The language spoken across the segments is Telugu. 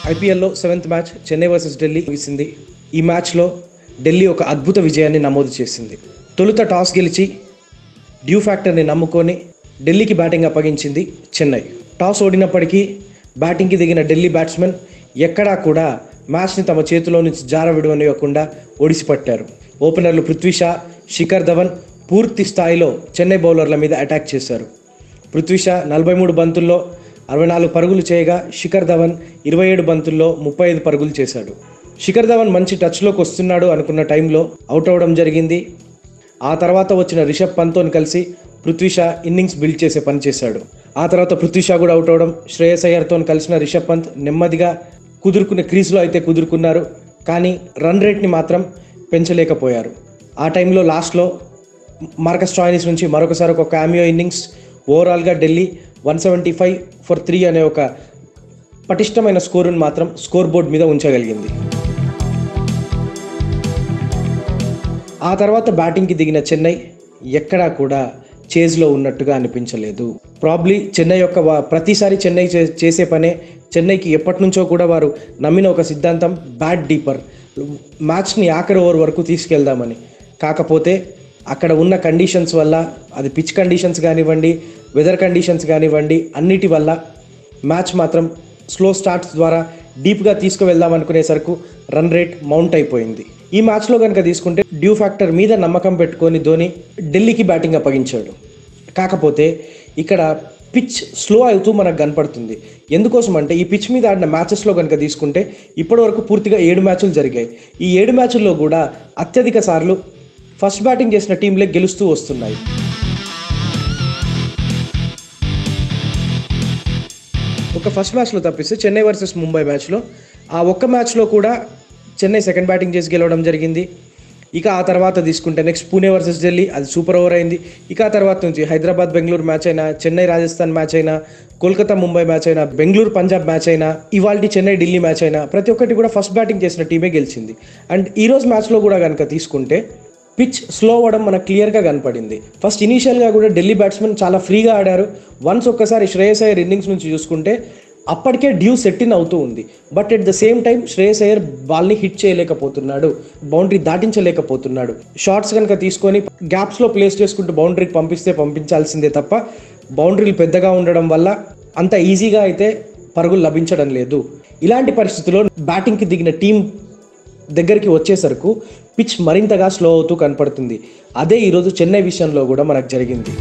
ఐపీఎల్లో seventh match Chennai versus Delhi ముగిసింది ఈ మ్యాచ్లో ఢిల్లీ ఒక అద్భుత విజయాన్ని నమోదు చేసింది తొలుత టాస్ గెలిచి డ్యూ ఫ్యాక్టర్ని నమ్ముకొని ఢిల్లీకి బ్యాటింగ్ అప్పగించింది చెన్నై టాస్ ఓడినప్పటికీ బ్యాటింగ్కి దిగిన ఢిల్లీ బ్యాట్స్మెన్ ఎక్కడా కూడా మ్యాచ్ని తమ చేతిలో నుంచి జార విడవనివ్వకుండా ఒడిసిపట్టారు ఓపెనర్లు పృథ్వీ షా శిఖర్ ధవన్ పూర్తి స్థాయిలో చెన్నై బౌలర్ల మీద అటాక్ చేశారు పృథ్వీ షా నలభై మూడు బంతుల్లో అరవై నాలుగు పరుగులు చేయగా శిఖర్ ధవన్ ఇరవై ఏడు బంతుల్లో ముప్పై ఐదు పరుగులు చేశాడు శిఖర్ ధవన్ మంచి టచ్లోకి వస్తున్నాడు అనుకున్న టైంలో అవుట్ అవ్వడం జరిగింది ఆ తర్వాత వచ్చిన రిషబ్ పంత్తోని కలిసి పృథ్వీ షా ఇన్నింగ్స్ బిల్డ్ చేసే పని చేశాడు ఆ తర్వాత పృథ్వీ షా కూడా అవుట్ అవడం శ్రేయస్ అయ్యర్తో కలిసిన రిషబ్ పంత్ నెమ్మదిగా కుదురుకునే క్రీజ్లో అయితే కుదురుకున్నారు కానీ రన్ రేట్ని మాత్రం పెంచలేకపోయారు ఆ టైంలో లాస్ట్లో మార్కస్ చాయినిస్ నుంచి మరొకసారి ఒక క్యామియో ఇన్నింగ్స్ ఓవరాల్గా Delhi one seventy five for three అనే ఒక పటిష్టమైన స్కోరును మాత్రం స్కోర్ బోర్డ్ మీద ఉంచగలిగింది ఆ తర్వాత బ్యాటింగ్కి దిగిన చెన్నై ఎక్కడా కూడా చేజ్లో ఉన్నట్టుగా అనిపించలేదు ప్రాబ్లీ చెన్నై యొక్క వా- ప్రతిసారి చెన్నై చే- చేసే పనే చెన్నైకి ఎప్పటి నుంచో కూడా వారు నమ్మిన ఒక సిద్ధాంతం బ్యాట్ డీపర్ మ్యాచ్ని ఆఖరి ఓవర్ వరకు తీసుకెళ్దామని కాకపోతే అక్కడ ఉన్న కండిషన్స్ వల్ల అది పిచ్ కండిషన్స్ కానివ్వండి వెదర్ కండిషన్స్ కానివ్వండి అన్నిటి వల్ల మ్యాచ్ మాత్రం స్లో స్టార్ట్స్ ద్వారా డీప్గా తీసుకువెళ్దాం అనుకునేసరికి రన్ రేట్ మౌంట్ అయిపోయింది ఈ మ్యాచ్లో కనుక తీసుకుంటే డ్యూ ఫ్యాక్టర్ మీద నమ్మకం పెట్టుకొని ధోని ఢిల్లీకి బ్యాటింగ్ అప్పగించాడు కాకపోతే ఇక్కడ పిచ్ స్లో అవుతూ మనకు కనపడుతుంది ఎందుకోసం అంటే ఈ పిచ్ మీద ఆడిన మ్యాచెస్లో కనుక తీసుకుంటే ఇప్పటివరకు పూర్తిగా ఏడు మ్యాచ్లు జరిగాయి ఈ ఏడు మ్యాచ్ల్లో కూడా అత్యధిక సార్లు ఫస్ట్ బ్యాటింగ్ చేసిన టీంలే గెలుస్తూ వస్తున్నాయి ఒక ఫస్ట్ మ్యాచ్లో తప్పిస్తే చెన్నై వర్సెస్ ముంబై మ్యాచ్లో ఆ ఒక్క మ్యాచ్లో కూడా చెన్నై సెకండ్ బ్యాటింగ్ చేసి గెలవడం జరిగింది ఇక ఆ తర్వాత తీసుకుంటే నెక్స్ట్ పూణే వర్సెస్ ఢిల్లీ అది సూపర్ ఓవర్ అయింది ఇక ఆ తర్వాత నుంచి హైదరాబాద్ బెంగళూరు మ్యాచ్ అయినా చెన్నై రాజస్థాన్ మ్యాచ్ అయినా కోల్కతా ముంబై మ్యాచ్ అయినా బెంగళూరు పంజాబ్ మ్యాచ్ అయినా ఇవాళ చెన్నై ఢిల్లీ మ్యాచ్ అయినా ప్రతి ఒక్కటి కూడా ఫస్ట్ బ్యాటింగ్ చేసిన టీమే గెలిచింది అండ్ ఈ రోజు మ్యాచ్లో కూడా కనుక తీసుకుంటే పిచ్ స్లో అవ్వడం మనకు క్లియర్గా కనపడింది ఫస్ట్ ఇనీషియల్గా కూడా ఢిల్లీ బ్యాట్స్మెన్ చాలా ఫ్రీగా ఆడారు వన్స్ ఒక్కసారి శ్రేయస్ అయ్యర్ ఇన్నింగ్స్ నుంచి చూసుకుంటే అప్పటికే డ్యూ సెట్ ఇన్ అవుతూ ఉంది but at the same time Shreyas Iyer బాల్ని హిట్ చేయలేకపోతున్నాడు బౌండరీ దాటించలేకపోతున్నాడు షార్ట్స్ కనుక తీసుకొని గ్యాప్స్లో ప్లేస్ చేసుకుంటూ బౌండరీకి పంపిస్తే పంపించాల్సిందే తప్ప బౌండరీలు పెద్దగా ఉండడం వల్ల అంత ఈజీగా అయితే పరుగులు లభించడం లేదు ఇలాంటి పరిస్థితుల్లో బ్యాటింగ్కి దిగిన టీం దగ్గరికి వచ్చేసరికి పిచ్ మరింతగా స్లో అవుతూ కనపడుతుంది అదే ఈరోజు చెన్నై విషయంలో కూడా మనకు జరిగింది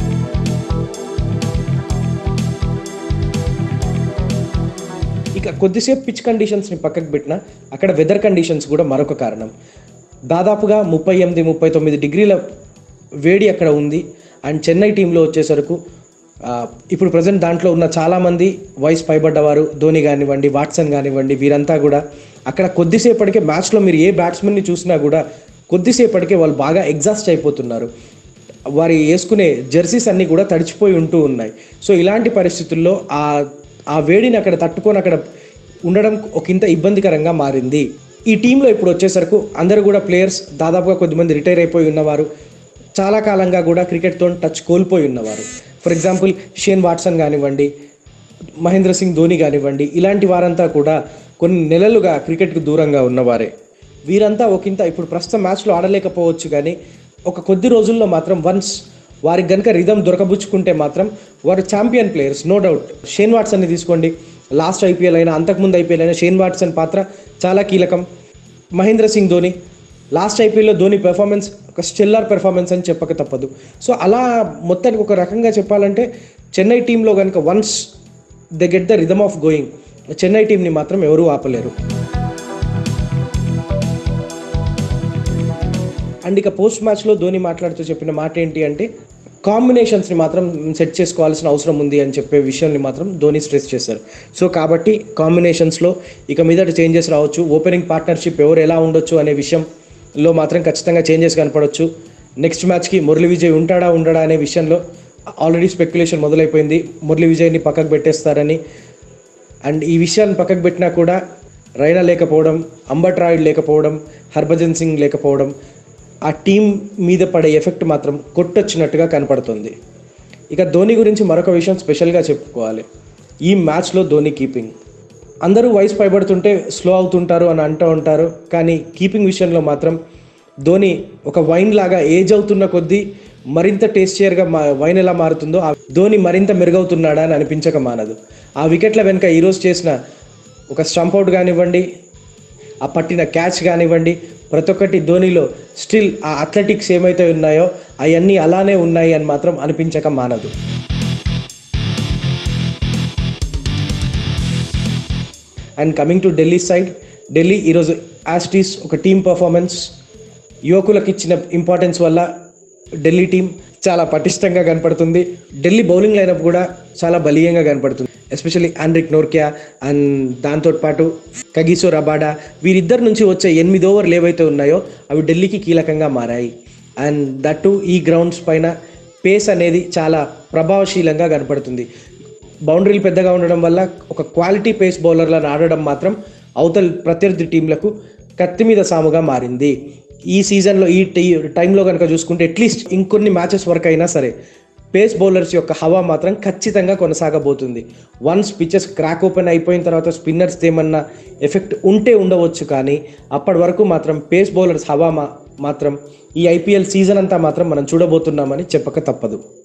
ఇక కొద్దిసేపు పిచ్ కండిషన్స్ని పక్కకు పెట్టినా అక్కడ వెదర్ కండిషన్స్ కూడా మరొక కారణం దాదాపుగా ముప్పై ఎనిమిది ముప్పై తొమ్మిది డిగ్రీల వేడి అక్కడ ఉంది అండ్ చెన్నై టీంలో వచ్చేసరికి ఆ, ఇప్పుడు ప్రజెంట్ దాంట్లో ఉన్న చాలామంది వయసు పైబడ్డవారు ధోని కానివ్వండి వాట్సన్ కానివ్వండి వీరంతా కూడా అక్కడ కొద్దిసేపటికే మ్యాచ్లో మీరు ఏ బ్యాట్స్మెన్ని చూసినా కూడా కొద్దిసేపటికే వాళ్ళు బాగా ఎగ్జాస్ట్ అయిపోతున్నారు వారి వేసుకునే జెర్సీస్ అన్నీ కూడా తడిచిపోయి ఉంటూ ఉన్నాయి సో ఇలాంటి పరిస్థితుల్లో ఆ ఆ వేడిని అక్కడ తట్టుకొని అక్కడ ఉండడం ఒక ఇంత ఇబ్బందికరంగా మారింది ఈ టీంలో ఇప్పుడు వచ్చేసరికి అందరూ కూడా ప్లేయర్స్ దాదాపుగా కొద్దిమంది రిటైర్ అయిపోయి ఉన్నవారు చాలా కాలంగా కూడా క్రికెట్తో టచ్ కోల్పోయి ఉన్నవారు ఫర్ ఎగ్జాంపుల్ షేన్ వాట్సన్ కానివ్వండి మహేంద్ర సింగ్ ధోని కానివ్వండి ఇలాంటి వారంతా కూడా కొన్ని నెలలుగా క్రికెట్కు దూరంగా ఉన్నవారే వీరంతా ఒకంత ఇప్పుడు ప్రస్తుతం మ్యాచ్లో ఆడలేకపోవచ్చు కానీ ఒక కొద్ది రోజుల్లో మాత్రం వన్స్ వారికి గనుక రిధం దొరకబుచ్చుకుంటే మాత్రం వారు champion players no doubt Shane వాట్సన్ని తీసుకోండి లాస్ట్ ఐపీఎల్ అయినా అంతకుముందు ఐపీఎల్ అయినా షేన్ వాట్సన్ పాత్ర చాలా కీలకం మహేంద్ర సింగ్ ధోని లాస్ట్ ఐపీఎల్లో ధోని పెర్ఫార్మెన్స్ ఒక స్టెల్లార్ పెర్ఫార్మెన్స్ అని చెప్పక తప్పదు సో అలా మొత్తానికి ఒక రకంగా చెప్పాలంటే చెన్నై టీంలో కనుక once they get the rhythm of going Chennai టీంని మాత్రం ఎవరూ ఆపలేరు అండ్ ఇక పోస్ట్ మ్యాచ్లో ధోని మాట్లాడుతూ చెప్పిన మాట ఏంటి అంటే కాంబినేషన్స్ని మాత్రం సెట్ చేసుకోవాల్సిన అవసరం ఉంది అని చెప్పే విషయాన్ని మాత్రం ధోని స్ట్రెస్ చేశారు సో కాబట్టి కాంబినేషన్స్లో ఇక మీదట చేంజెస్ రావచ్చు ఓపెనింగ్ పార్ట్నర్షిప్ ఎవరు ఎలా ఉండొచ్చు అనే విషయంలో మాత్రం ఖచ్చితంగా చేంజెస్ కనపడవచ్చు నెక్స్ట్ మ్యాచ్కి మురళి విజయ్ ఉంటాడా ఉండడా అనే విషయంలో ఆల్రెడీ స్పెక్యులేషన్ మొదలైపోయింది మురళి విజయ్ని పక్కకు పెట్టేస్తారని అండ్ ఈ విషయాన్ని పక్కకు పెట్టినా కూడా రైనా లేకపోవడం అంబట్ రాయుడు లేకపోవడం హర్భజన్ సింగ్ లేకపోవడం ఆ టీం మీద పడే ఎఫెక్ట్ మాత్రం కొట్టొచ్చినట్టుగా కనపడుతుంది ఇక ధోని గురించి మరొక విషయం స్పెషల్గా చెప్పుకోవాలి ఈ మ్యాచ్లో ధోని కీపింగ్ అందరూ వయసు పైబడుతుంటే స్లో అవుతుంటారు అని అంటూ ఉంటారు కానీ కీపింగ్ విషయంలో మాత్రం ధోని ఒక వైన్ లాగా ఏజ్ అవుతున్న కొద్దీ మరింత టేస్టియర్గా మా వైన్ ఎలా మారుతుందో ఆ ధోని మరింత మెరుగవుతున్నాడా అని అనిపించక మానదు ఆ వికెట్ల వెనుక ఈరోజు చేసిన ఒక స్టంప్ అవుట్ కానివ్వండి ఆ పట్టిన క్యాచ్ కానివ్వండి ప్రతి ఒక్కటి ధోనిలో స్టిల్ ఆ అథ్లెటిక్స్ ఏమైతే ఉన్నాయో అవన్నీ అలానే ఉన్నాయి అని మాత్రం అనిపించక మానదు and coming to Delhi side Delhi ఈరోజు యాస్టీస్ ఒక టీమ్ పర్ఫార్మెన్స్ యువకులకు ఇచ్చిన ఇంపార్టెన్స్ వల్ల ఢిల్లీ టీం చాలా పటిష్టంగా కనపడుతుంది ఢిల్లీ బౌలింగ్ లైనప్ కూడా చాలా బలీయంగా కనపడుతుంది ఎస్పెషల్లీ ఆండ్రిక్ నోర్కియా అండ్ దాంతో పాటు కగిసో రబాడా వీరిద్దరి నుంచి వచ్చే ఎనిమిది ఓవర్లు ఏవైతే ఉన్నాయో అవి ఢిల్లీకి కీలకంగా మారాయి అండ్ దట్టు ఈ గ్రౌండ్స్ పైన పేస్ అనేది చాలా ప్రభావశీలంగా కనపడుతుంది బౌండరీలు పెద్దగా ఉండడం వల్ల ఒక క్వాలిటీ పేస్ బౌలర్లను ఆడడం మాత్రం అవతల ప్రత్యర్థి టీంలకు కత్తి మీద సాముగా మారింది ఈ సీజన్లో ఈ టీ టైంలో కనుక చూసుకుంటే అట్లీస్ట్ ఇంకొన్ని మ్యాచెస్ వరకు అయినా సరే పేస్ బౌలర్స్ యొక్క హవా మాత్రం ఖచ్చితంగా కొనసాగబోతుంది వన్స్ పిచెస్ క్రాక్ ఓపెన్ అయిపోయిన తర్వాత స్పిన్నర్స్ ఏమన్నా ఎఫెక్ట్ ఉంటే ఉండవచ్చు కానీ అప్పటి వరకు మాత్రం పేస్ బౌలర్స్ హవా మా మాత్రం ఈ ఐపీఎల్ సీజన్ అంతా మాత్రం మనం చూడబోతున్నామని చెప్పక తప్పదు